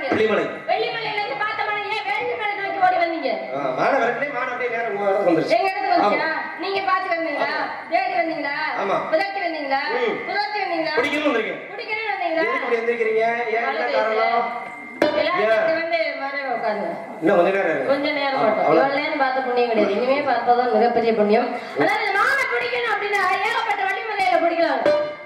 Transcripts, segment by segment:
இருக்கு வெள்ளிமலை வெள்ளிமலையில இருந்து பார்த்த மலை ஏன் வேள்விமலை நோக்கி ஓடி வந்தீங்க ஆ, மான வரட்டிலே மான அப்படியே நேரம் உங்க இடத்துக்கு வந்துருச்சு எங்க இடத்துக்கு வந்துச்சா நீங்க பாத்து வந்தீங்களா தேடி வந்தீங்களா ஆமா. புதக்கி வந்தீங்களா ம். புதக்கி வந்தீங்களா பிடிக்கணும் வந்திருக்கேன் குடிக்கணும் வந்தீங்களா எதுக்கு இப்படி எந்திரிக்கிறீங்க ஏன் என்ன காரணம் எல்லாரும் ஏன்? இப்படி வந்து மறைவு உட்காருங்க இன்னும் கொஞ்ச நேரம் இருக்கு. கொஞ்ச நேரம் ஆ, மட்டும் அவ்வளவு. இவ்வளவு நேரம் பார்த்த புண்ணியம் கிடையாது இனிமே பார்ப்பதான் மிகப்பெரிய புண்ணியம் அதாவது இந்த மானை பிடிக்கணும் அப்படின்னா ஏகப்பட்ட வழிமுறையில பிடிக்கலாம்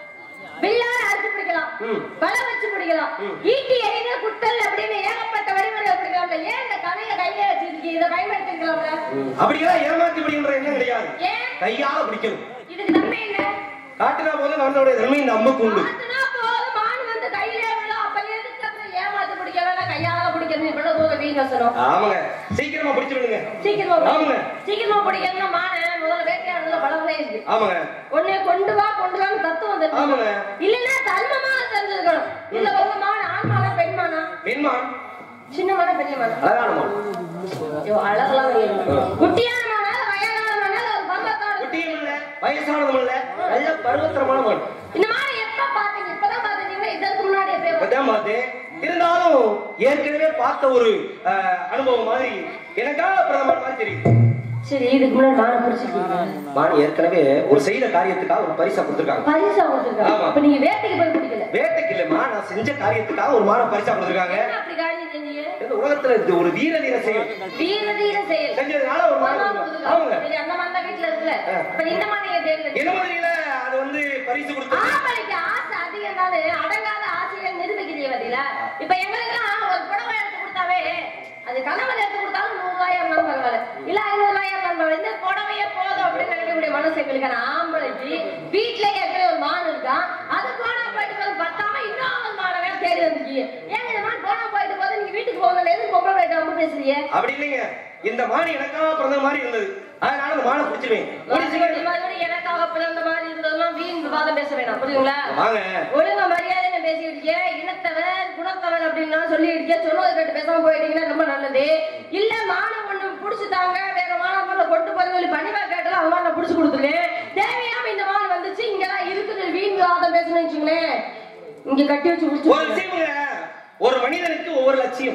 வில்லால அறுத்து பிடிக்கலாம் ம். வலை வச்சு பிடிக்கலாம் ம். ஈட்டி எறிதல் குத்தல் அப்படின்னு ஏகப்பட்ட வழிமுறையில பிடிக்கலாம்ல ஏன் இந்த கதையை கையில வச்சிருக்கீங்க இதை பயன்படுத்திக்கலாம்ல ம். அப்படியெல்லாம் ஏமாத்தி பிடிக்கின்ற எண்ணம் கிடையாது ஏன் கையால பிடிக்கணும் இதுக்கு நன்மை என்ன காட்டுனா போது நம்மளுடைய தன்மை இந்த அம்புக்கு உண்டு மாத்துனா போதும் மான் வந்து கையிலே விழும் அப்ப எதுக்கு அப்புறம் ஏமாத்தி பிடிக்க வேணாம் கையால பிடிக்கிறது இவ்வளவு தூரம் வீண் வசனம் ஆமாங்க சீக்கிரமா பிடிச்சிடுங்க சீக்கிரமா ஆமாங்க. பிடி. சீக்கிரமா பிடிக்கணும்னா மான முதல்ல வேட்டையாடுறதுல பலவகை இருக்கு ஆமாங்க ஒண்ணு கொண்டு வா கொண்டு வான்னு தத்துவம் தெரியும் ஆமாங்க. இல்லைன்னா தர்மமா தெரிஞ்சிருக்கணும் இல்ல உங்க மான ஆண் மானா பெண் மானா பெண்மான் சின்ன மானா பெரிய மானா அழகான மான் ஐயோ, அழகெல்லாம் இருக்கு. குட்டியான மானா வயதான மானா இல்ல ஒரு பருவத்தோட குட்டியும் இல்ல வயசானதும் இல்ல நல்ல பருவத்தரமான மான் இந்த மாதிரி எப்ப பாத்தீங்க இப்பதான் பாத்தீங்களா இதற்கு முன்னாடி எப்ப இப்பதான் பார்த்தேன் இருந்தாலும் ஏற்கனவே பார்த்த ஒரு அஹ், அனுபவம் மாதிரி எனக்காக பிரதமர் மாதிரி தெரியும் சரி இதுக்கு முன்னாடி மானை பிடிச்சிருக்கீங்க மான் ஏற்கனவே ஒரு செய்த காரியத்துக்காக ஒரு பரிசா கொடுத்துருக்காங்க பரிசா கொடுத்துருக்காங்க ஆமா. அப்ப நீங்க வேட்டைக்கு போய் பிடிக்கல வேட்டைக்கு இல்லம்மா நான் செஞ்ச காரியத்துக்காக ஒரு மான பரிசா கொடுத்துருக்காங்க என்ன அப்படி காரியம் செஞ்சீங்க இந்த உலகத்துல இது ஒரு வீர வீர செயல் வீர தீர செயல் செஞ்சதுனால ஒரு ஒரு மான மான் கொடுத்துருக்காங்க. ஆமாங்க கொடுத்துருக்காங்க. சரி, அந்த மாதிரி தான் வீட்டுல இருக்குல்ல ஆ. அப்ப இந்த மாதிரி நீங்க தேர்ந்தெடுங்க என்ன மாதிரியில அது வந்து பரிசு கொடுத்து ஆம்பளைக்கு ஆசை அதிகம்னாலே அடங்காத ஆசையை நிரூபிக்கிறீங்க பாத்தீங்களா இப்ப எங்களுக்கெல்லாம் ஒரு புடவை எடுத்து கொடுத்தாவே அது கணவன் எடுத்து கொடுத்தாலும் நூறு ரூபாயா இருந்தாலும் பரவாயில்ல இல்ல ஐநூறு ரூபாயா இருந்தாலும் பரவாயில்ல இந்த புடவையே போதும் அப்படின்னு நினைக்கக்கூடிய மனசு எங்களுக்கு ஆனா ஆம்பளைக்கு வீட்டுல ஏற்கனவே ஒரு மான் இருக்கான் அது போனா போயிட்டு போது பத்தாம இன்னொரு மானவே தேடி வந்துருக்கீங்க ஏங்க இந்த மாதிரி போனா போயிட்டு போது நீங்க வீட்டுக்கு போகல எதுக்கு பொம்பளை பிள்ளைகிட்ட ரொம்ப பேசுறீங்க அப்படி இல்லைங்க இந்த மான் எனக்காக பிறந்த மாதிரி இருந்தது அதனால அந்த மானை பிடிச்சிருவேன் மறுபடியும் மறுபடியும் எனக்காக பிறந்த மாதிரி இருந்ததெல்லாம் வீண் விவாதம் பேச வேணாம் புரியுங்களா வாங்க ஒழுங்கா மரியாதை பேசிட்டு இருக்கேன் இனத்தவர் குணத்தவர் அப்படின்னா சொல்லி இருக்கேன் சொன்னது கேட்டு பேசாம போயிட்டீங்கன்னா ரொம்ப நல்லது இல்ல மானம் ஒண்ணு புடிச்சுட்டாங்க வேற மானம் போல கொண்டு போய் சொல்லி பணிவா கேட்டல அவங்க நான் புடிச்சு கொடுத்துருக்கேன் தேவையாம இந்த மானம் வந்துச்சு இங்கெல்லாம் இருக்குது வீண் விவாதம் பேசணும்னு வச்சுங்களேன் இங்க கட்டி வச்சு ஒரு முடிச்சு விஷயமுங்க ஒரு மனிதனுக்கு ஒவ்வொரு லட்சியம்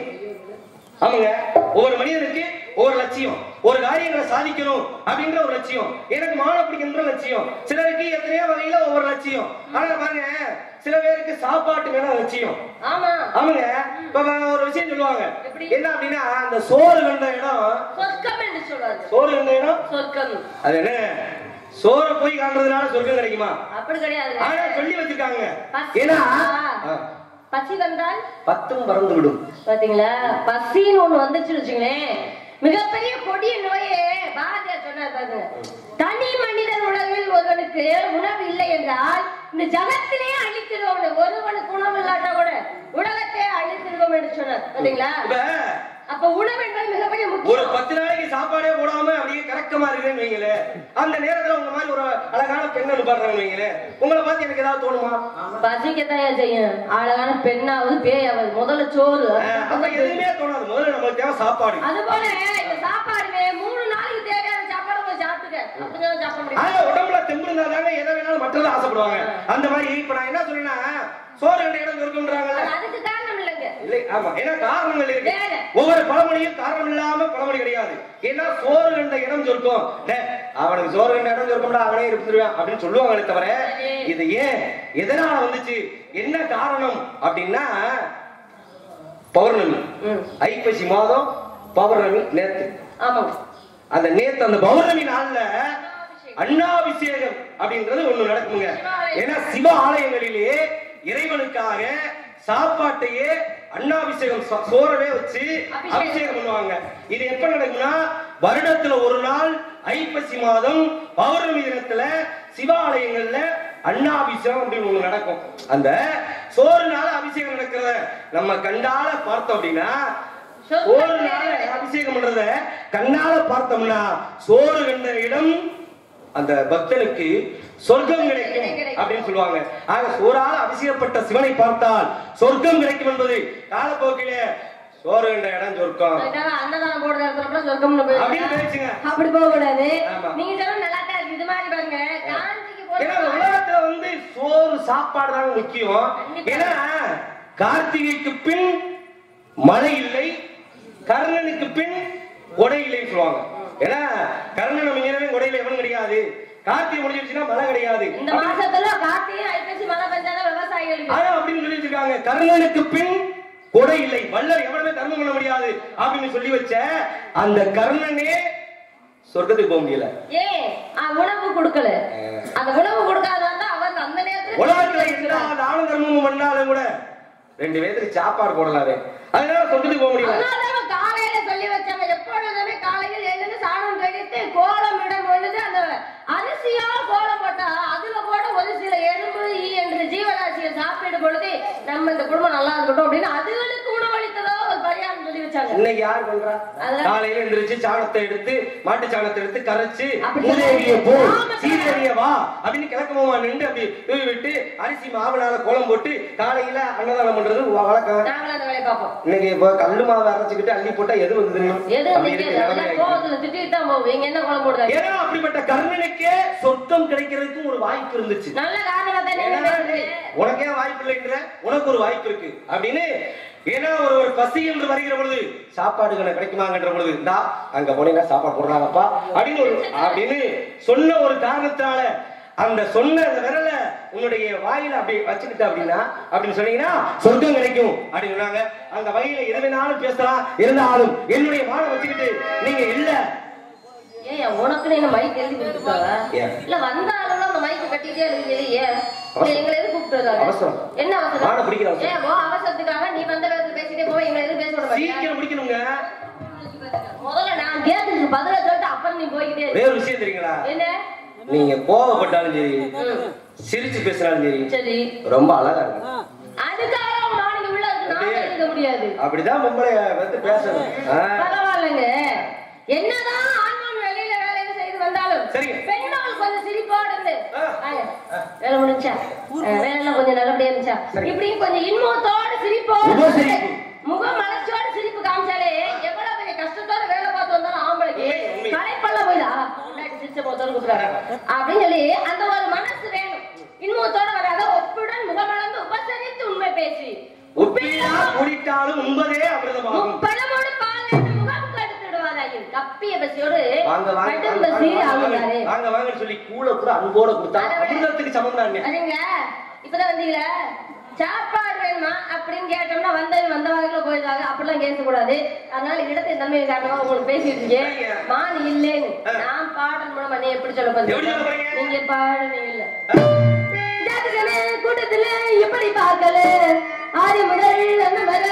ஆமாங்க ஒவ்வொரு மனிதனுக்கு ஒவ்வொரு லட்சியம் ஒரு காரியங்களை சாதிக்கணும் அப்படின்ற ஒரு லட்சியம் எனக்கு மாலை பிடிக்கின்ற லட்சியம் சிலருக்கு எத்தனையோ வகையில ஒவ்வொரு லட்சியம் ஆனா பாருங்க சில பேருக்கு சாப்பாட்டு மேல லட்சியம் ஆமா ஆமாங்க இப்ப ஒரு விஷயம் சொல்லுவாங்க எப்படி? என்ன அப்படின்னா அந்த சோறு கண்ட இடம் சொர்க்கம் என்று சொல்றாரு சோறு கண்ட இடம் சொர்க்கம் அது என்ன சோறை போய் காண்றதுனால சொர்க்கம் கிடைக்குமா அப்படி கிடையாது ஆனா சொல்லி வச்சிருக்காங்க பசி ஏன்னா வந்தா- ஆ, பசி வந்தால் பத்தும் பறந்து விடும் பாத்தீங்களா பசின்னு ஒண்ணு வந்துச்சு வச்சுங்களேன் மிகப்பெரிய கொடிய நோயே பாரதியார் சொன்னார் பாருங்க தனி மனிதன் உலகில் ஒருவனுக்கு உணவு இல்லை என்றால் இந்த ஜகத்திலே அழித்திடுவோம் ஒருவனுக்கு உணவு இல்லாட்டா கூட உலகத்தை அழித்திடுவோம் என்று சொன்னார் பாத்தீங்களா இப்ப அப்ப உணவு என்பது மிகப்பெரிய ஒரு முக்கியம் பத்து நாளைக்கு சாப்பாடே போடாம அப்படியே கறக்கமா இருக்குன்னு வைங்களே அந்த நேரத்துல உங்க மாதிரி ஒரு அழகான பெண் அனுப்பாடுறாங்க வைங்களே உங்களை பார்த்து எனக்கு ஏதாவது தோணுமா பசிக்கத்தான் செய்யும் அழகான பெண்ணாவது பேயாவது முதல்ல சோறு அஹ் அப்ப எதுவுமே தோணாது முதல்ல நம்மளுக்கு தேவை சாப்பாடு அது போல இந்த சாப்பாடுமே மூணு நாளைக்கு தேவையான சாப்பாடு போய் சாப்பிட்டுக்க அப்படிதான் சாப்பிட முடியும் ஆனா உடம்புல தெம்பு இருந்தாதாங்க எதை வேணாலும் மற்றதை ஆசைப்படுவாங்க அந்த மாதிரி இப்ப நான் என்ன சொல்றேன்னா சோறு கண்ட இடம் இருக்குன்றாங்கல்ல அது அதுக்கு காரணம் இல்லைங்க இல்லை ஆமா ஏன்னா காரணங்கள் இருக்கு வேற. ஒவ்வொரு பழமொழியும் காரணம் இல்லாம பழமொழி கிடையாது ஏன்னா சோறு கண்ட இடம் சொர்க்கம் டே, அவனுக்கு சோறு கண்ட இடம் சொர்க்கம்டா அவனே இருந்துருவான் அப்படின்னு சொல்லுவாங்களே தவிர இது ஏன் எதனால வந்துச்சு என்ன காரணம் அப்படின்னா பௌர்ணமி ம். ஐப்பசி மாதம் பௌர்ணமி நேத்து ஆமாங்க அந்த நேத்து அந்த பௌர்ணமி நாள்ல அண்ணாபிஷேகம் அப்படின்றது ஒண்ணு நடக்குங்க ஏன்னா சிவ ஆலயங்களிலே இறைவனுக்காக சாப்பாட்டையே அண்ணாபிஷேகம் சோ- சோறவே வச்சு அபிஷேகம். அபிஷேகம் பண்ணுவாங்க இது எப்ப நடக்கும்னா வருடத்துல ஒரு நாள் ஐப்பசி மாதம் பௌர்ணமி தினத்துல சிவாலயங்கள்ல அண்ணாபிஷேகம் அப்படின்னு ஒண்ணு நடக்கும் அந்த சோறுனால அபிஷேகம் நடக்கிறத நம்ம கண்டால பார்த்தோம் அப்படின்னா சோறுனால அபிஷேகம் பண்றத கண்ணால பார்த்தோம்னா சோறு கண்ட இடம் அந்த பக்தனுக்கு சொர்க்கம் கிடைக்கும் அப்படின்னு சொல்லுவாங்க ஆக சோறால அபிஷேகப்பட்ட சிவனை பார்த்தால் சொர்க்கம் கிடைக்கும் என்பது காலப்போக்கிலே சோறு கண்ட இடம் சொர்க்கம் அதுக்காக அன்னதானம் போடுற இடத்துல கூட சொர்க்கம்னு போயிடுங்க. அப்படின்னு பேசுங்க அப்படி போக கூடாது ஆமா. நீங்க சொன்னா நல்லா தான் இருக்கு இது மாதிரி பாருங்க காஞ்சிக்கு ஏன்னா போடுற உலகத்துல வந்து சோறு சாப்பாடு தாங்க முக்கியம் ஏன்னா கார்த்திகைக்கு பின் மழை இல்லை கர்ணனுக்கு பின் கொடை இல்லைன்னு சொல்லுவாங்க ஏன்னா கர்ணன் நம்ம இங்கே கொடையில எவனும் கிடையாது கார்த்திகை முடிஞ்சிருச்சுன்னா மழை கிடையாது இந்த மாசத்துல கார்த்திகை ஐப்பசி மழை பெஞ்சாதான் விவசாயிகளுக்கு ஆனா அப்படின்னு சொல்லி வச்சிருக்காங்க கர்ணனுக்கு பின் கொடை இல்லை வல்லர் எவனுமே தர்மம் பண்ண முடியாது அப்படின்னு சொல்லி வச்ச அந்த கர்ணனே சொர்க்கத்துக்கு போக முடியல ஏன் ஆ, உணவு கொடுக்கல அந்த உணவு கொடுக்காதான் அவர் அந்த நேரத்துல உலகத்துல எல்லா தான தர்மமும் பண்ணாலும் கூட ரெண்டு பேருக்கு சாப்பாடு போடலாவே அதனால சொர்க்கத்துக்கு போக முடியல அதனாலதான் அவன் காலையில சொல்லி வச்சாங்க எப்பொழுதுமே காலையில் எழுந்து சாணம் கழித்து கோலம் இடம் பொழுது அந்த அரிசியா கோலம் போட்டா அதுல கூட ஒரு சில எறும்பு ஈ என்று ஜீவராசியை சாப்பிடும் பொழுது நம்ம இந்த குடும்பம் நல்லா இருக்கட்டும் அப்படின்னு அதுகளுக்கு உணவளித்ததோ ஒரு பரிகாரம் சொல்லி வச்சாங்க இன்னைக்கு யார் பண்றா அதெல்லாம் காலையில எந்திரிச்சு சாணத்தை எடுத்து மாட்டு சாணத்தை எடுத்து கரைச்சு அப்படி மூதேவிய போ ஆமா. சீதேவிய வா அப்படின்னு கிழக்கமா நின்று அப்படி தூவி விட்டு அரிசி மாவுனால கோலம் போட்டு காலையில அன்னதானம் பண்றது வ- வழக்கம் நாங்களும் அந்த வேலையை பார்ப்போம் இன்னைக்கு இப்போ கல்லு மாவு அரைச்சுக்கிட்டு அள்ளி போட்டா எது வந்து தின்னும்? எது அப்படி நிக்காது. இருக்கு அதெல்லாம் நிலைமை. கோவத்துல திட்டிட்டு தான் போகும் இங்க என்ன கோலம் போடுறாங்க ஏன்னா அப்படிப்பட்ட கர்ணனுக்கே சொர்க்கம் கிடைக்கிறதுக்கு ஒரு வாய்ப்பு இருந்துச்சு நல்ல காரணம் தான் நீங்க ஏன்னா, பேசுறீங்க. உனக்கே வாய்ப்பு இல்லைங்கிற உனக்கு ஒரு வாய்ப்பு இருக்கு அப்படின்னு ஏன்னா ஒரு ஒரு பசி என்று வருகிற பொழுது சாப்பாடுகளை கிடைக்குமாங்கன்ற பொழுது இந்தா அங்க போனீங்கன்னா சாப்பாடு போடுறாங்கப்பா அப்படின்னு ஒரு அப்படின்னு சொன்ன ஒரு காரணத்தினால அந்த சொன்ன அந்த விரல உன்னுடைய வாயில அப்படி வச்சுக்கிட்ட அப்படின்னா அப்படின்னு சொன்னீங்கன்னா சொர்க்கம் கிடைக்கும் அப்படின்னு சொன்னாங்க அந்த வகையில எது வேணாலும் பேசலாம் இருந்தாலும் என்னுடைய வாழை வச்சுக்கிட்டு நீங்க இல்ல ஏய் உனக்குன்னு என்ன மைக் எழுதி கொடுத்துருக்காங்க ஏன்? இல்ல வந்தாலும் அந்த மைக் கட்டிட்டே இருக்குது ஏன் இல்ல எங்களை எது கூப்பிட்டு வந்தாங்க அவசரம். என்ன அவசரம் வாழை பிடிக்கிற அவசரம். ஏன் ஓ அவசரத்துக்காக நீ வந்த வேகத்துல பேசிட்டே போவ எங்களை எதுவும் பேச விட மாட்டியா? சீக்கிரம் முடிக்கணுங்க முதல்ல நான் கேட்டதுக்கு பதில சொல்லிட்டு அப்புறம் நீ போய்கிட்டே இரு. வேற விஷயம் தெரியுங்களா என்ன நீங்க கோவப்பட்டாலும் சரி ம், சிரிச்சு பேசினாலும் சரி சரி ரொம்ப அழகா இருக்கு அதுக்காக உங்க நாளைக்கு உள்ள இருக்கு நான் இருக்க முடியாது அப்படிதான் பொம்பளை வந்து பேசணும் ஆ, பரவாயில்லைங்க என்னதான் ஆண்கள் வெளியில வேலையை செய்து வந்தாலும் சரிங்க. பெண்கள் கொஞ்சம் சிரிப்போடு இருந்து ஆ. வாங்க. வேலை முடிஞ்சா வேலை எல்லாம் கொஞ்சம் நல்லபடியா இருந்துச்சா சரி. இப்படி கொஞ்சம் இன்முகத்தோட சிரிப்போடு உபசரிப்பு. முகம் மலர்ச்சியோட சிரிப்பு காமிச்சாலே எவ்வளவு பெரிய கஷ்டத்தோட வேலை பார்த்து வந்தாலும் ஆம்பளைக்கு உண்மை, உண்மை. களைப்பெல்லாம் போயிடா முன்னாடி சிரிச்ச முகத்தோட கூப்பிடுறாங்க அப்படின்னு சொல்லி அந்த ஒரு மனசு வேணும் இன்முகத்தோட வராத ஒப்புடன் முகமலர்ந்து உபசரித்து உண்மை பேசி உப்பில்லா குடித்தாலும் உண்பதே அமிர்தமாகும் முப்பழமோடு பால் என்று முகம் கடுத்துடுவாராயின் கப்பிய பசியோடு வாங்க வாங்க கடும் வாங்க, பசி வாங்க, ஆகுறாரு வாங்க, வாங்க வாங்கன்னு சொல்லி கூல கூட அன்போட கொடுத்தா அதை விட- அமிர்தத்துக்கு சமம் தான் சரிங்களா இப்பதான் வந்தீங்களா சாப்பாடு வேணுமா அப்படின்னு கேட்டோம்னா வந்தவங்க வந்த வகையில போயிடுவாங்க அப்படிலாம் கேட்கக்கூடாது அதனால இடத்தை தன்மை காரணமா உங்களுக்கு பேசிட்டு இருக்கேன் சரிங்க. மான் இல்லேன்னு நான் பாடல் மூலமா நீ எப்படி சொல்ல எப்படி சொல்ல போறீங்க போறீங்க? நீங்க பாடுனீங்க இல்ல ஜாதிகளே கூட்டத்துல எப்படி பார்க்கல ஆதி முதல் அந்த வர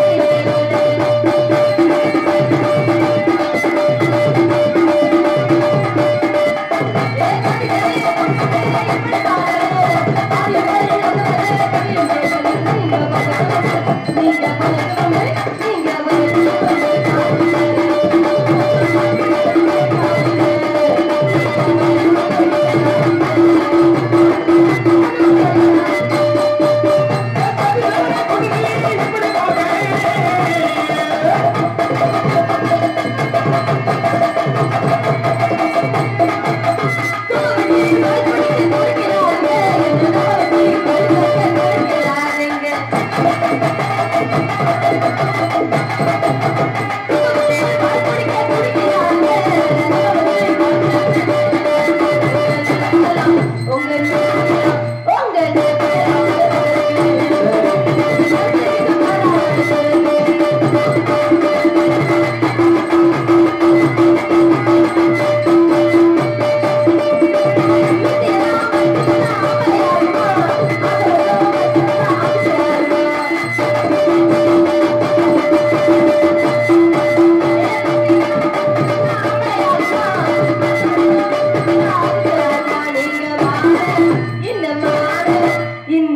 இந்த மாடு இந்த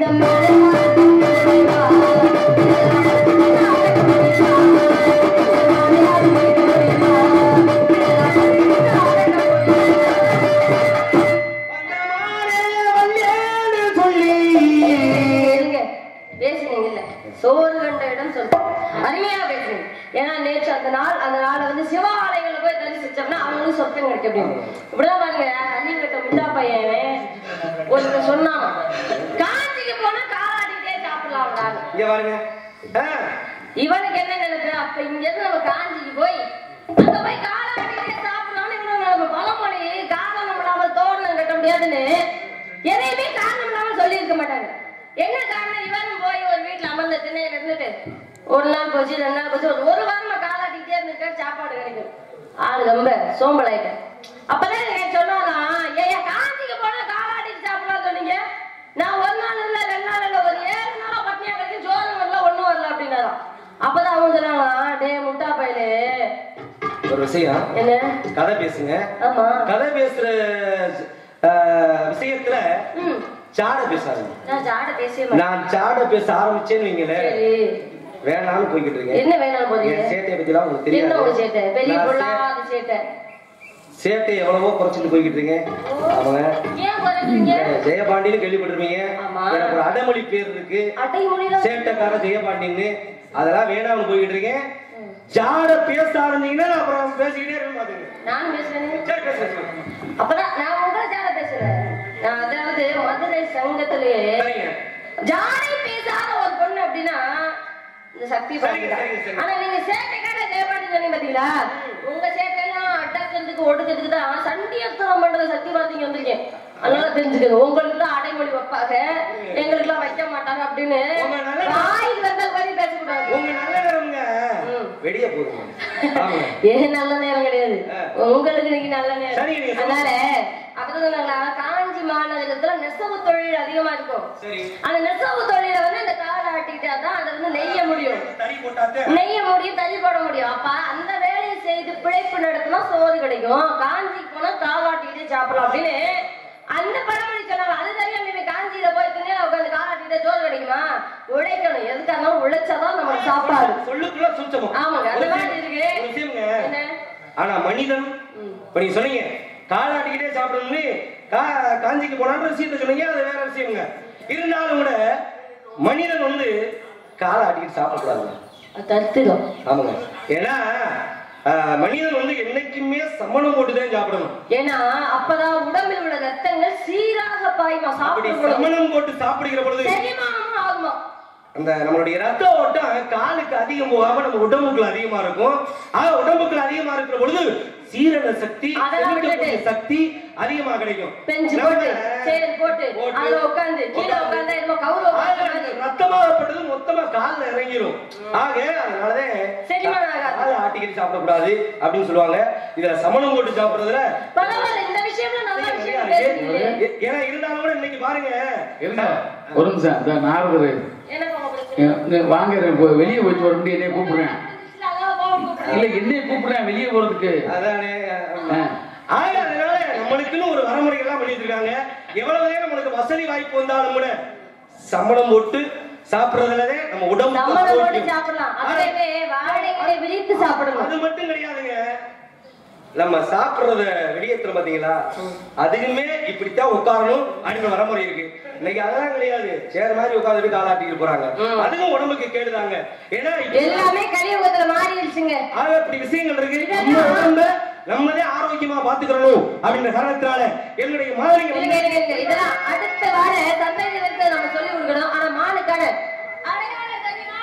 இருங்க. பேசுனீங்க இல்ல சோறு கண்ட இடம் சொல்றேன் அருமையா பேசுனீங்க ஏன்னா நேற்று அந்த நாள் அந்த நாளை வந்து சிவாலயங்கள்ல போய் தரிசிச்சோம்னா அவங்களுக்கு சொத்தம் கிடைக்கும் அப்படின்னு இப்படிதான் பாருங்க அள்ளிக்கட்ட முண்டா பையன் ஒருத்தர் சொன்னான் காஞ்சிக்கு போனா காலாடிக்கிட்டே சாப்பிடலாம் இங்க பாருங்க ஆ, இவனுக்கு என்ன நினைப்பு அப்ப இங்க இருந்து நம்ம காஞ்சிக்கு போய் அங்க போய் காலாட்டிலே சாப்பிடலாம்னு இவனுக்கு நினைப்பு பழமொழி காரணம் இல்லாம தோரணம் கட்ட முடியாதுன்னு எதையுமே காரணம் இல்லாம சொல்லி இருக்க மாட்டாங்க என்ன காரணம் இவன் போய் ஒரு வீட்டுல அமர்ந்த திண்ணையில இருந்துட்டு ஒரு நாள் போச்சு ரெண்டு நாள் போச்சு ஒரு ஒரு வாரமா காலாட்டிக்கிட்டே இருந்திருக்காரு சாப்பாடு கிடைக்கும் ஆளு ரொம்ப சோம்பலாயிட்டேன் அப்பதான் எனக்கு சொன்னாலாம் ஏன் காஞ்சிக்கு போனா காலாட்டிட்டு சாப்பிடலாம் சொன்னீங்க நான் ஒரு நாள் இல்ல ரெண்டு நாள் இல்ல ஒரு ஏழு நாளா பட்னியா கிடைச்சு சோறு வரல ஒண்ணும் வரல அப்படின்னாராம் அப்பதான் அவங்க சொன்னாங்க டே முட்டா பயலே ஒரு விஷயம் என்ன கதை பேசுங்க ஆமா கதை பேசுற அஹ், விஷயத்துல ம் சாட பேசாதீங்க நான் ஜாட பேசவே மாட்டேன் நான் சாட பேச ஆரம்பிச்சேன்னு வைங்களேன் சரி வேணாம்னு போய்கிட்டு இருக்கேன் என்ன வேணாலும் போறீங்க என் சேட்டையை பத்திலாம் உங்களுக்கு என்ன ஒரு சேட்டை தெரியாது பெரிய நான் சே- பொல்லாத சேட்டை சேட்டை எவ்வளவோ குறைச்சிட்டு போய்கிட்டு இருக்கேன் அவங்க ஏன் குறைக்கிறீங்க ஜெயபாண்டின்னு கேள்விப்பட்டிருப்பீங்க ஆமா. எனக்கு ஒரு அடமொழி பேர் இருக்கு அட்டை மொழியில சேட்டைக்கார ஜெயபாண்டின்னு அதெல்லாம் வேணாம்னு போய்கிட்டு இருக்கேன் ஜாட பேச ஆரம்பிச்சீங்கன்னா நான் அப்புறம் பேசிக்கிட்டே இருக்க மாட்டேங்க நானும் பேசுறேன் சரி பேச பேசுங்க. அப்பதான் நான் உங்களை ஜாட பேசுறேன் நான் அதாவது மதுரை சங்கத்திலேயே சரிங்க ஜாடை பேசாத ஒரு பொண்ணு அப்படின்னா இந்த சக்தி பாட்டி தான். சரிங்க, சரிங்க. ஆனா நீங்க சேட்டைக்கார ஜெயபாண்டி சொன்னீங்க பாத்தீங்களா உங்க சேட்டையெல்லாம் அடக்கிறதுக்கு ஒடுக்கிறதுக்கு தான் சண்டியத்தனம் பண்ற சக்தி பாத்திங்க வந்திருக்கேன் அதனால தெரிஞ்சுக்கங்க உங்களுக்கு தான் அடைமொழி வைப்பாங்க எங்களுக்கு எல்லாம் வைக்க மாட்டாங்க அப்படின்னு உங்க நல்ல- வாய்க்கு வந்த மாதிரி பேசக்கூடாது உங்க நல்ல நேரம்ங்க ம். வெடிய போதுங்க ஆமாங்க. ஏன் நல்ல நேரம் கிடையாது ஆ. உங்களுக்கு இன்னைக்கு நல்ல நேரம் சரி, நீங்க சொல்லுங்க. அதனால அப்புறம் சொன்னாங்களா காஞ்சி மாநகரத்துல நெசவு தொழில் அதிகமா இருக்கும் சரி அந்த நெசவு தொழில வந்து அந்த காலை ஆட்டிக்கிட்டா தான் அதை வந்து நெய்ய முடியும் தறி போட்டாத்தே நெய்ய முடியும் தள்ளி போட முடியும் அப்ப அந்த வேலையை செய்து பிழைப்பு நடத்தினா சோறு கிடைக்கும் காஞ்சிக்கு போனா காலாட்டிட்டு சாப்பிடலாம் அப்படின்னு அந்த பழமொழி சொன்னாங்க அது தெரியாம நீங்க காஞ்சியில போய் தின்னு உட்காந்து காலாட்டிட்டு சோறு கிடைக்குமா உழைக்கணும் எதுக்காக இருந்தாலும் உழைச்சாதான் நமக்கு சாப்பாடு சொல்லுக்குள்ள சுத்தமா ஆமாங்க, அந்த மாதிரி இருக்கு. ஒரு விஷயம்ங்க என்ன ஆனா மனிதன் ம். இப்ப நீங்க சொன்னீங்க காலாட்டிக்கிட்டே சாப்பிடணும்னு கா காஞ்சிக்கு போனான்ற விஷயத்த சொன்னீங்க அது வேற விஷயம்ங்க இருந்தாலும் கூட மனிதன் வந்து காலாட்டிக்கிட்டு சாப்பிடக்கூடாதுங்க அது தடுத்துடும் ஆமாங்க ஏன்னா ஆஹ், மனிதன் வந்து என்னைக்குமே சமணம் போட்டுதான் சாப்பிடணும் ஏன்னா அப்பதான் உடம்பில் உள்ள ரத்தங்கள் சீராக பாயுமா அப்படி சாப்பிடும் பொழுது சமணம் போட்டு சாப்பிடுகிற பொழுது செரிமானமும் ஆகுமா அந்த நம்மளுடைய ரத்த ஓட்டம் காலுக்கு அதிகம் போகாம நம்ம உடம்புக்குள்ள அதிகமா இருக்கும் ஆக உடம்புக்குள்ள அதிகமா இருக்கிற பொழுது சீரண சக்தி அதெல்லாம் செரிக்கக்கூடிய விட்டுட்டு. சக்தி அதிகமா கிடைக்கும் பெஞ்சு நம்ம போட்டு சேர் போட்டு போட்டு, அதுல உட்காந்து கீழே உட்கார்ந்து. உட்காந்தா என்னமோ கௌரவ ஆக அந்த ரத்தமாகப்பட்டது மொத்தமா கால்ல இறங்கிரும் ஆக அதனாலதான் செரிமானம் ஆகாது. காலை ஆட்டிக்கிட்டு சாப்பிடக்கூடாது அப்படின்னு சொல்லுவாங்க இதுல சமணம் போட்டு சாப்பிடுறதுல பரவாயில்ல இந்த விஷயம்ல நல்ல விஷயம் பேசுறீங்க ஏ- ஏன்னா இருந்தாலும் கூட இன்னைக்கு பாருங்க இருங்க ஒரு நிமிஷம் இந்த நாரதர் எனக்கு உங்க பிரச்சனை இங்க வாங்க இப்போ வெளியே போயிட்டு வர முடியும் என்னைய கூப்பிடுறேன் அதான் போக கூப்பிடுறேன். இல்ல என்னைய கூப்பிடுறேன் வெளியே போறதுக்கு அதானே ஆ. ஆக அதனால நம்மளுக்குன்னு ஒரு வரமுறை எல்லாம் பண்ணிட்டு இருக்காங்க எவ்வளவுதான் நம்மளுக்கு வசதி வாய்ப்பு வந்தாலும் கூட சம்பளம் போட்டு சாப்பிடுறதுலதே நம்ம உடம்பு சம்மதம் போட்டு ஆரோக்கியம். சாப்பிடலாம் அதுவே வாழைகளை விரித்து சாப்பிடணும் அது மட்டும் கிடையாதுங்க நம்ம சாப்பிடுறத வெளியேற்றுற பாத்தீங்களா அதுக்குமே இப்படித்தான் உட்காரணும் அப்படின்னு வரமுறை இருக்கு இன்னைக்கு அதெல்லாம் கிடையாது சேர் மாதிரி உட்கார்ந்துட்டு காலாட்டிட்டு போறாங்க அதுவும் உடம்புக்கு கேடுதாங்க ஏன்னா இப்ப- எல்லாமே கலியுகத்துல மாறிடுச்சுங்க ஆக இப்படி விஷயங்கள் இருக்கு நம்ம உடம்ப நம்மளே ஆரோக்கியமா பாத்துக்கிறணும் அப்படின்ற காரணத்தினால என்னுடைய மாதிரிங்க இல்ல, வந்து இல்ல, இல்ல, இதெல்லாம் அடுத்த வார சந்ததியினருக்கு நம்ம சொல்லி கொடுக்கணும் ஆனா மானுக்கான அடையாளம் தெரியுமா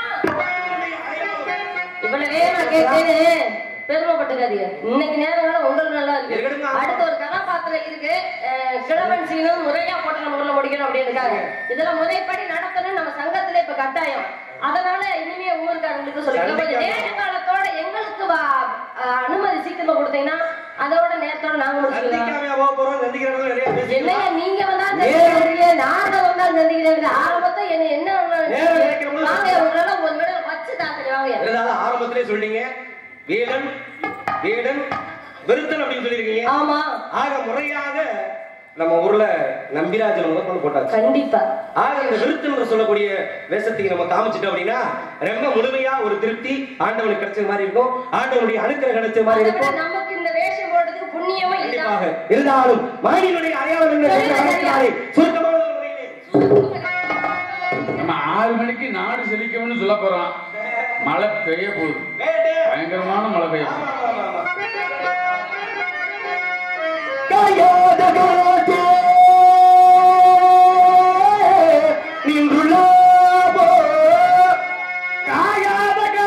இவ்வளவு வேகமா கேட்டு பெருமைப்பட்டுக்காதீங்க இன்னைக்கு நேரங்கள உங்களுக்கு நல்லா இருக்கு இருக்கட்டும். அடுத்த ஒரு கதாபாத்திரம் இருக்கு அஹ், கிழவன் சீனும் முறையா போட்டு நம்ம உள்ள முடிக்கணும் அப்படின்னு இருக்காங்க இதெல்லாம் முறைப்படி நடத்தணும் நம்ம சங்கத்துல இப்ப கட்டாயம் அதனால இனிமே ஊருக்காரங்களுக்கு சொல்லிக்கலாம் கொஞ்சம் நேர காலத்தோட எங்களுக்கு வா- அஹ், அனுமதி சீக்கிரமா கொடுத்தீங்கன்னா அதோட நேரத்தோட நாங்க முடிச்சுக்கலாம் சந்திக்காமையா போக போறோம் சந்திக்கிற இடத்துல நிறைய பேசிக்கலாம் என்னங்க நீங்க வந்தா சந்திக்கிறீங்க நாங்க வந்தா சந்திக்கிறீங்க ஆரம்பத்தை என்ன என்ன நேரம் கிடைக்கிற போது வாங்க உங்களால ஒரு மேடம் வச்சு தாத்தரி வாங்க இருந்தாலும் ஆரம்பத்திலே சொல்றீங்க வேடன் வேடன் வெறுத்தன் அப்படின்னு சொல்லியிருக்கீங்க ஆமா ஆக முறையாக நம்ம ஊர்ல நம்பிராஜன் முதற்கொண்டு போட்டாச்சு கண்டிப்பா ஆக இந்த விருத்தம் சொல்லக்கூடிய வேஷத்துக்கு நம்ம காமிச்சிட்டோம் அப்படின்னா ரொம்ப முழுமையா ஒரு திருப்தி ஆண்டவனுக்கு கிடைச்ச மாதிரி இருக்கும் ஆண்டவனுடைய அனுக்கிரகம் கிடைச்ச மாதிரி அதை விட இருக்கும் நமக்கு இந்த வேஷம் போடுறதுக்கு புண்ணியமா இதுதான் கண்டிப்பாக இருந்தாலும் மனிதனுடைய அடையாளம் என்ன என்ற காரணத்தினாலே சுருக்கமான ஒரு முறையிலே நம்ம ஆறு மணிக்கு நாடு செழிக்கணும்னு சொல்ல போறோம் மழை பெய்ய போகுது வேண்டு. பயங்கரமான மழை பெய்ய போகுது ஆமா, ஆமா, ஆமா. காயாத காலத்தே நின்றுள்ளாவோ. காயாத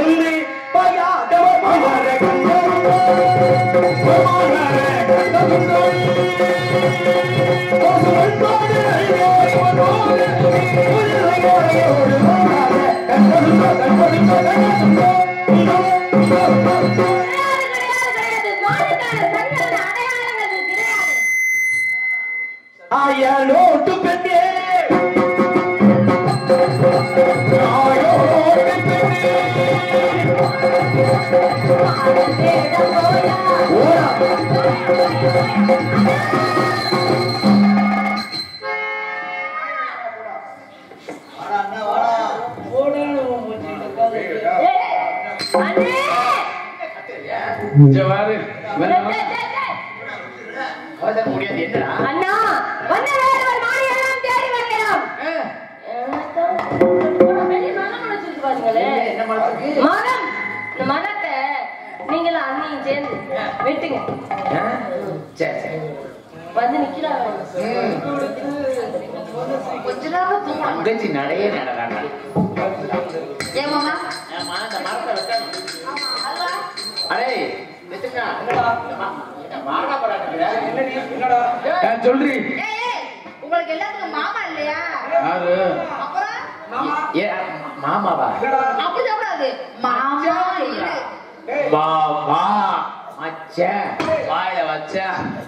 வந்து பயாதவ மலர கிடையாது, கிடையாது, கிடையாது. மாட்டுக்கார சங்கட அடையாளங்கள் கிடையாது. அயலோட்டு பெண்ணே அயலோட்டு பெண்ணே மாடு தேட போயா. ஓடா ஏய், அண்ணே! இங்க பாரு இவன் டேய், நம்ம- டேய், டேய், டேய். அவசர முடியாது என்னடா அண்ணா வந்த வேடுவர் மாடியெல்லாம் தேடி வருகிறோம் வெளிய மரம் முளைச்சிருக்கு பாருங்களே. என்ன மனசுக்கு மரம் இந்த மரத்தை நீங்களும் அண்ணியும் சேர்ந்து வெட்டுங்க சரி சரி வந்து நிக்கிறாங்க கொஞ்ச நேரம் தூங்கலாம் தங்கச்சி நடையே நடறாங்க ஏமாமா ஆமா அந்த மரத்தை வெட்டணும் அடே வெட்டுங்க வாடா போறாங்க என்னடா ஏய், சொல்றி ஏய் ஏய், உங்களுக்கு எல்லாத்துக்கும் மாமா இல்லையா யாரு அப்புறம் ஏ மாமாவா அப்படி சொல்லக்கூடாது மாமா இல்ல வா வா மச்சான் வாயில வச்சா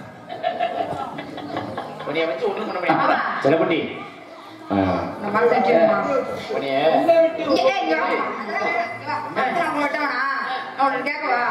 உன்னைய வச்சு ஒண்ணும் பண்ண முடியாது செல்லக்குட்டி நம்ம தட்டிடுமா உன்னைய இங்க ஏய் இங்க வா. இங்க வா. அடுத்து நான் உங்கள்ட்ட வேணா? நான் உன்னை கேட்கவா?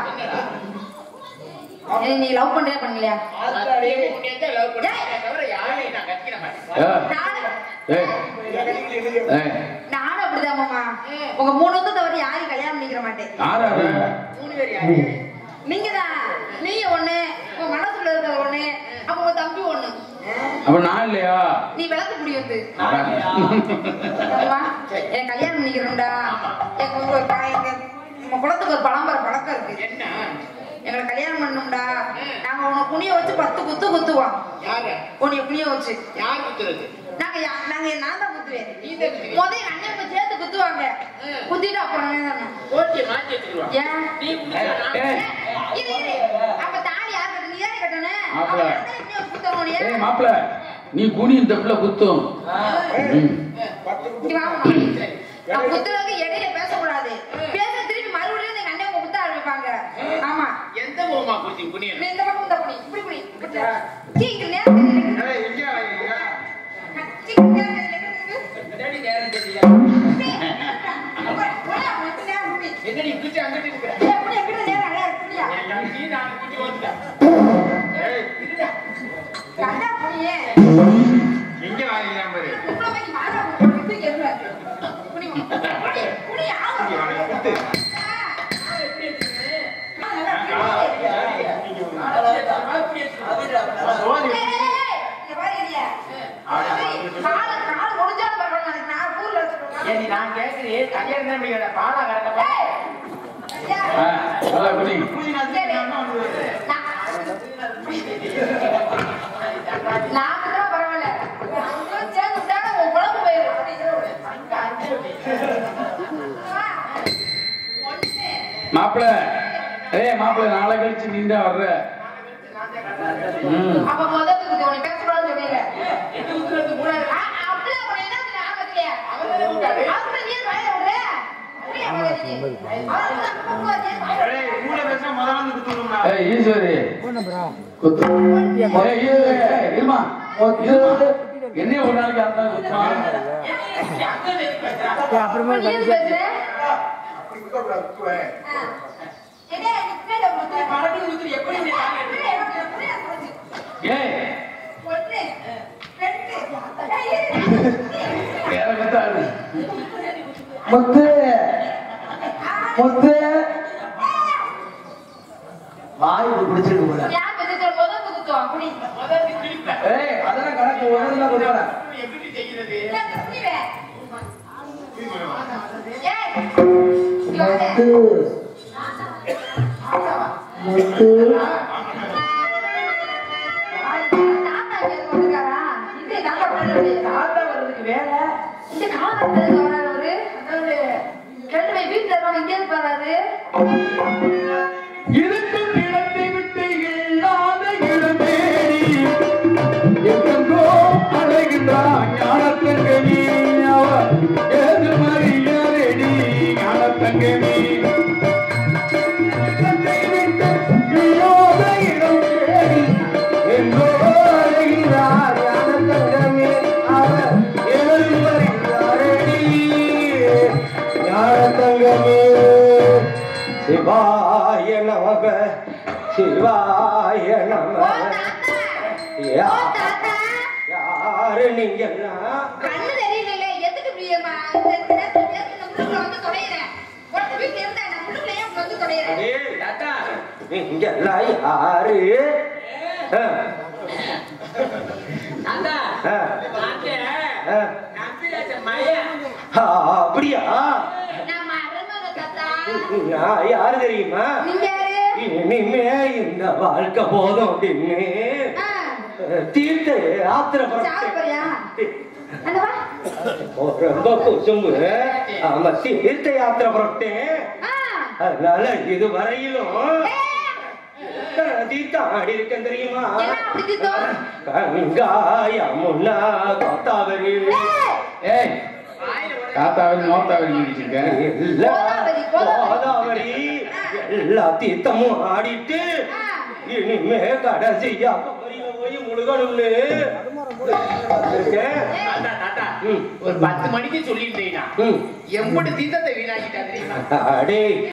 ஏய், நீ லவ் பண்றியா பண்ணலையா அத்தாடியே உன்னைய தான் love பண்றேன். தவிர யாரையும் நான் கட்டிக்கிட மாட்டேன். ஏய், நானும் ஏய், ஏய், நானும் அப்படிதான் மாமா உங்க மூணு வந்து தவிர யாரையும் கல்யாணம் பண்ணிக்கிற மாட்டேன் யாரு அது? மூணு பேர் யாரு? நீங்க தான் நீங்க ஒண்ணு உங்க மனசுல இருக்கிறது ஒண்ணு அப்ப உங்க தம்பி ஒண்ணு அப்ப நான் இல்லையா நீ விளக்கு முடி வந்து அம்மா, எனக்கு கல்யாணம் பண்ணிக்கிறோம்டா எங்க ஊர்ல ஒரு பழ- எங்க நம்ம குளத்துக்கு ஒரு பழம்பர பழக்கம் இருக்கு என்ன எங்களை கல்யாணம் பண்ணணும்டா நாங்க உன்னை குனிய வச்சு பத்து குத்து குத்துவோம் யாரு உன்னைய குனிய வச்சு யார் குத்துறது நாங்க யா- நாங்க நான் தான் குத்துவேன் நீ தான் குத்துவியா? முத எங்க அண்ணன் போய் சேர்த்து குத்துவாங்க ம். குத்திட்டு அப்புறம் தானே ஓகே மாத்தி எடுத்துக்கிடுவான் ஏன் நீ குத்துறா, நான் ஏய், இரு, இரு. அப்ப தாலி யார் கட்டணும்? நீ தானே கட்டணும்? மாப்பிள. அவன் தானே குனிய வச்சு குத்தணும் உன்னைய? ஏய் மாப்பிள நீ குனி இந்த பிள்ளை குத்தும் ம். இங்க வாம்மா. நான் குத்துறதுக்கு இடையில பேசக்கூடாது பேச திருப்பி மறுபடியும் எங்க அண்ணன் உங்க குத்த ஆரம்பிப்பாங்க ஆமா எந்த ஓமா குத்தி குனியன் நீ இந்த பக்கம் இந்த குனி இப்படி குனி இப்படி. சீ, இங்க நேரம் தெரியல. சீ, இங்க நேரம் தெரியல. இப்படி. அப்புறம் போயா, உனக்கு நேரம் குனி. என்னடி குச்சி அங்கிட்டு இருக்கிற ஏய், குனி, குனி, நேரம் நிறையா இருக்கு, குனியா. நீ நான் குச்சி வந்துட்டேன் கண்டா குனியே. எங்க வாங்கினா பாரு உங்களை மாதிரி மாறா குனி, இப்படி கேளுங்க. குனி, குனி, குனி, ஆமா. ஏய், ஏய், ஏய், இங்க பாரு, இல்லையா? காலு, காலு முடிஞ்சாலும் பரவாயில்ல, நாளைக்கு நான் ஊர்ல வச்சுக்கோங்க. ஏடி நான் கேக்குறேன் கல்யாணம் தான் பண்ணிக்கிற பாலா கரெக்டா ஏய், ஐயா, ஆ, நல்லா குனி சரி. நான்- நாக்கு தான் பரவாயில்ல. அவங்களும் சேர்ந்து விட்டாங்கன்னா உன் குழம்பு போயிடும். வா. ஒண்ணு. மாப்பிள ஏய் மாப்பிள நாளை கழிச்சு நீ தான் வர்ற ம். அப்ப முதல்ல குத்து, உன்னை பேசக்கூடாதுன்னு சொன்னீங்க. ஆ, அப்படிலாம் உன்னை என்ன சொல்ல ஆரம்பத்திலேயே? அதுக்குள்ள நீ ஏன் வாயில விடுற? அப்படியே வாயில நீ. அவருக்கு தான் குத்துவா, நீ ஏன் வாயில விடுற? ஏய் ஈஸ்வரி குத்து ஏய் ஈஸ்வரி, ஏய், இருமா இருமா. என்னைய ஒரு நாளைக்கு அந்த குத்துமா நீ எதுக்கு பேசுற? ஆ. என்ன, நீ பின்னாடி உட்கார்ந்து. அப்படியே எனக்கு அப்படியே புரிஞ்சு. ஏய் ஒண்ணு, ரெண்டு, ஏய், வேற கத்தாது முத்து முத்து வாய் பிடிச்சிருக்கு போல யார் பெரிய முதல் குத்துவோம் அப்படி ஏய் அதெல்லாம் கணக்கு ஒண்ணு தான் கொடுப்பேன் எப்படி செய்யறது இல்ல, புரியுவே. ஏய், இங்க வாங்க. முத்து தாத்தா இங்க இருந்து வந்திருக்காரா? இந்த தாத்தா வர்றாரு. தாத்தா வர்றதுக்கு வேலை இந்த காலத்துல இருந்து வர்றாரு அவரு. அதாவது, ரெண்டு பேர் வீட்டுல இருக்காங்க, இங்க இருந்து வர்றாரு. இதுக்கு கிடந்து விட்டு இல்லாத இளமேனி எங்கெங்கோ அலைகின்றான் ஞானத்தங்கமி அவர் ஏது மறியாதடி ஞானத்தங்கமி தன்னை விட்டு இல்லாத இடம் தேடி எங்கோ அலைகிறார் ஞானத்தங்கமி அவர் ஏது மறியாதடி ஞானத்தங்கமி சிவாய நமக சிவாய ஓ நம தாத்தா யா. ஓ தாத்தா யாரு நீங்க எல்லாம் கண்ணு தெரியல எதுக்கு இப்படி மா- இந்த இந்த நேரத்துல பேசி இந்த முள்ளுக்குள்ள வந்து தொலைகிறேன் உனக்கு வீட்டுல இருந்தா இந்த முள்ளுக்குள்ள ஏன் வந்து தொலைகிறேன் அடே தாத்தா நீங்க எல்லாம் யாரு ஆ, தாத்தா ஆ, பார்த்தேன் ஆ. நம்பிராஜ மயம் ஆ, அப்படியா நான் மருமக தாத்தா நான் யாரு தெரியுமா நீங்க யாரு இனிமே இந்த வாழ்க்கை போதும் அப்படின்னு ஆ, தீர்த்த சாவ ஆத்திரப்பட்டு போறியா அங்க வா ரொம்ப குசும்பு ஆமா தீர்த்த யாத்திரை புறப்பட்டேன் ஆ, அதனால இது வரையிலும் ஏய், தீர்த்தம் ஆடி இருக்கேன் தெரியுமா என்ன அப்படி திட்டம்? கங்காய முன்னா கோத்தாவரி ஏய், ஏய் காத்தாவரி நோத்தாவரி முடிச்சிருக்கேன் எல்லா கோதாவரி, கோதாவரி. கோதாவரி எல்லா தீர்த்தமும் ஆடிட்டு ஆ, இனிமே கடைசியா கபரியில போய் முழுகணும்னு இருக்கேன். தாத்தா தாத்தா ம், ஒரு பத்து மணிக்கு சொல்லிட்டீங்கன்னா ம். எம்படி தீர்த்தத்தை வீணாக்கிட்டா தெரியுமா அடே